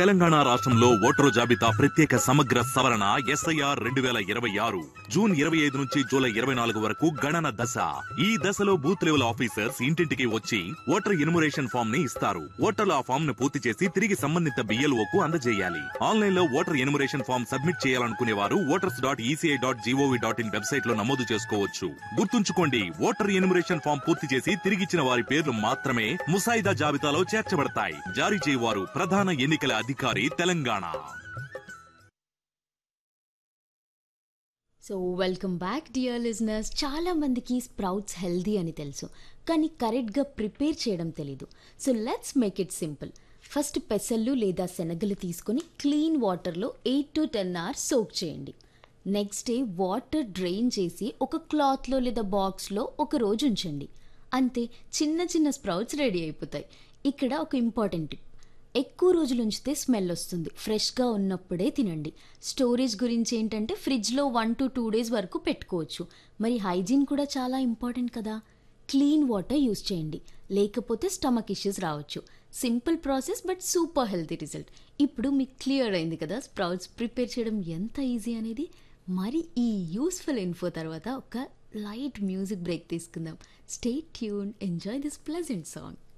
తెలంగాణ రాష్ట్రంలో ఓటరు జాబితా ప్రత్యేక సమగ్ర సవరణ ఎస్ఐఆర్ రెండు వేల ఇరవై ఆరు జూన్ ఇరవై ఐదు నుంచి జూలై ఇరవై నాలుగు వరకు గణన దశ ఈ దశలో బూత్ లెవెల్ ఆఫీసర్స్ ఇంటింటికి వచ్చి ఓటర్ ఇన్మురేషన్ ఫామ్ ని ఇస్తారు ఓటర్లు ఆ ఫామ్ ను పూర్తి చేసి తిరిగి సంబంధిత బిఎల్ఓ కు అందజేయాలి ఆన్లైన్ లో ఓటర్ ఇన్మురేషన్ ఫామ్ సబ్మిట్ చేయాలనుకునే వారు voters dot ECI dot GOV dot in website లో నమోదు చేసుకోవచ్చు గుర్తుంచుకోండి ఓటర్ ఇన్మురేషన్ ఫామ్ పూర్తి చేసి తిరిగిచ్చిన వారి పేర్లు మాత్రమే ముసాయిదా జాబితాలో చేర్చబడతాయి జారీ చేయవారు ప్రధాన ఎన్నికల అధికారి Telangana so welcome back dear listeners చాలా మందికి స్ప్రౌట్స్ హెల్దీ అని తెలుసు కానీ కరెక్ట్గా ప్రిపేర్ చేయడం తెలీదు so let's make it simple first పెసళ్ళు లేదా శనగలు తీసుకొని క్లీన్ వాటర్లో eight to ten hours soak చేయండి నెక్స్ట్ డే వాటర్ డ్రైన్ చేసి ఒక క్లాత్లో లేదా బాక్స్లో ఒక రోజు ఉంచండి అంతే చిన్న చిన్న స్ప్రౌట్స్ రెడీ అయిపోతాయి ఇక్కడ ఒక ఇంపార్టెంట్ టిప్ ఎక్కువ రోజులు ఉంచితే స్మెల్ వస్తుంది ఫ్రెష్గా ఉన్నప్పుడే తినండి స్టోరేజ్ గురించి ఏంటంటే ఫ్రిడ్జ్లో వన్ టు టూ డేస్ వరకు పెట్టుకోవచ్చు మరి హైజీన్ కూడా చాలా ఇంపార్టెంట్ కదా క్లీన్ వాటర్ యూస్ చేయండి లేకపోతే స్టమక్ ఇష్యూస్ రావచ్చు simple process but super healthy result ఇప్పుడు మీకు క్లియర్ అయింది కదా స్ప్రౌట్స్ ప్రిపేర్ చేయడం ఎంత ఈజీ అనేది మరి ఈ యూస్ఫుల్ ఇన్ఫో తర్వాత ఒక లైట్ మ్యూజిక్ బ్రేక్ తీసుకుందాం stay tune enjoy this pleasant song